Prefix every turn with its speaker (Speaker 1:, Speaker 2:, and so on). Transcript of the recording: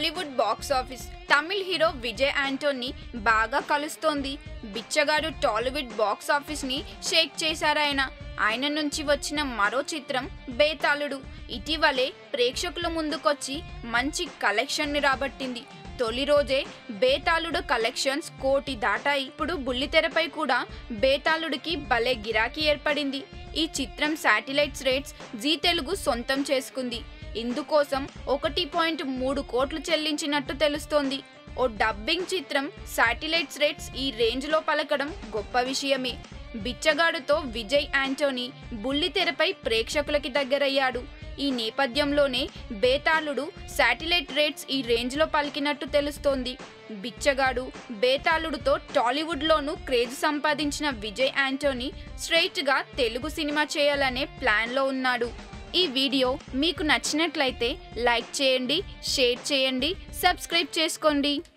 Speaker 1: Tollywood box office Tamil hero Vijay Antony బాగా కలుస్తోంది బిచ్చగాడు టాలీవుడ్ బాక్స్ ఆఫీస్ ని షేక్ చేశారాయన ఆయన నుంచి వచ్చిన మరో చిత్రం బేతాళుడు ఇటీవలే ప్రేక్షకుల ముందుకొచ్చి మంచి కలెక్షన్ ని రాబట్టింది తొలి రోజే బేతాళుడు కలెక్షన్స్ కోటి దాటాయి ఇప్పుడు బుల్లితెరపై కూడా బేతాళుడికి భలే గిరాకీ ఏర్పడింది ఈ చిత్రం శాటిలైట్స్ రేట్స్ జీ తెలుగు సొంతం చేసుకుంది ఇందుకోసం ఒకటి పాయింట్ మూడు కోట్లు చెల్లించినట్టు తెలుస్తోంది ఓ డబ్బింగ్ చిత్రం శాటిలైట్స్ రేట్స్ ఈ రేంజ్లో పలకడం గొప్ప విషయమే బిచ్చగాడుతో విజయ్ యాంటోనీ బుల్లితెరపై ప్రేక్షకులకి దగ్గరయ్యాడు ఈ నేపథ్యంలోనే బేతాళుడు శాటిలైట్ రేట్స్ ఈ రేంజ్లో పలికినట్టు తెలుస్తోంది బిచ్చగాడు బేతాళుడుతో టాలీవుడ్లోనూ క్రేజ్ సంపాదించిన విజయ్ యాంటోనీ స్ట్రైట్గా తెలుగు సినిమా చేయాలనే ప్లాన్లో ఉన్నాడు ఈ వీడియో మీకు నచ్చినట్లయితే లైక్ చేయండి షేర్ చేయండి సబ్స్క్రైబ్ చేసుకోండి